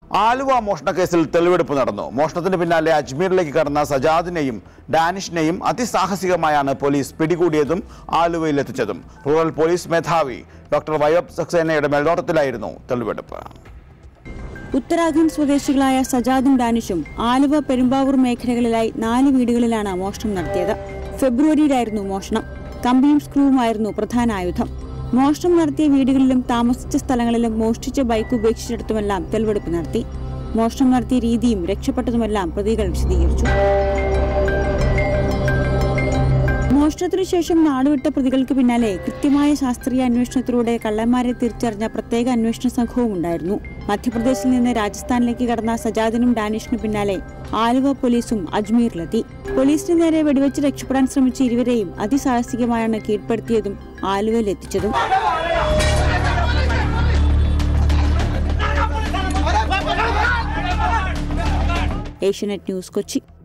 ആലുവ മോഷണക്കേസിൽ തെളിവെടുപ്പ് നടന്നു മോഷണത്തിന് പിന്നാലെ അജ്മീറിലേക്ക് കടന്ന സജാദിനെയും ഡാനിഷിനെയും അതിസാഹസികമായാണ് പോലീസ് പിടികൂടിയതും ആലുവയിലെത്തിച്ചതും റൂറൽ പോലീസ് മേധാവി ഡോക്ടർ വൈബ് സക്സേനയുടെ മേൽനോട്ടത്തിലായിരുന്നു തെളിവെടുപ്പ് ഉത്തരാഖണ്ഡ് സ്വദേശികളായ സജാദും ഡാനിഷും ആലുവ പെരുമ്പാവൂർ മേഖലകളിലായി നാല് വീടുകളിലാണ് മോഷണം നടത്തിയത് ഫെബ്രുവരിയിലായിരുന്നു മോഷണം കമ്പിയും സ്ക്രൂവുമായിരുന്നു പ്രധാന ആയുധം മോഷണം നടത്തിയ വീടുകളിലും താമസിച്ച സ്ഥലങ്ങളിലും മോഷ്ടിച്ച ബൈക്ക് ഉപേക്ഷിച്ചിടത്തുമെല്ലാം തെളിവെടുപ്പ് നടത്തി മോഷണം നടത്തിയ രീതിയും രക്ഷപ്പെട്ടതുമെല്ലാം പ്രതികൾ വിശദീകരിച്ചു മോഷണത്തിനു ശേഷം നാടുവിട്ട പ്രതികൾക്ക് പിന്നാലെ കൃത്യമായ ശാസ്ത്രീയ അന്വേഷണത്തിലൂടെ കള്ളന്മാരെ തിരിച്ചറിഞ്ഞ പ്രത്യേക അന്വേഷണ സംഘവും ഉണ്ടായിരുന്നു മധ്യപ്രദേശിൽ നിന്ന് രാജസ്ഥാനിലേക്ക് കടന്ന സജാദിനും ഡാനിഷിനും പിന്നാലെ ആലുവ പോലീസും അജ്മീറിലെത്തി പോലീസിന് നേരെ വെടിവെച്ച് രക്ഷപ്പെടാൻ ശ്രമിച്ച ഇരുവരെയും അതിസാഹസികമായാണ് കീഴ്പ്പെടുത്തിയതും ആലുവയിലെത്തിച്ചതും ഏഷ്യനെറ്റ് ന്യൂസ് കൊച്ചി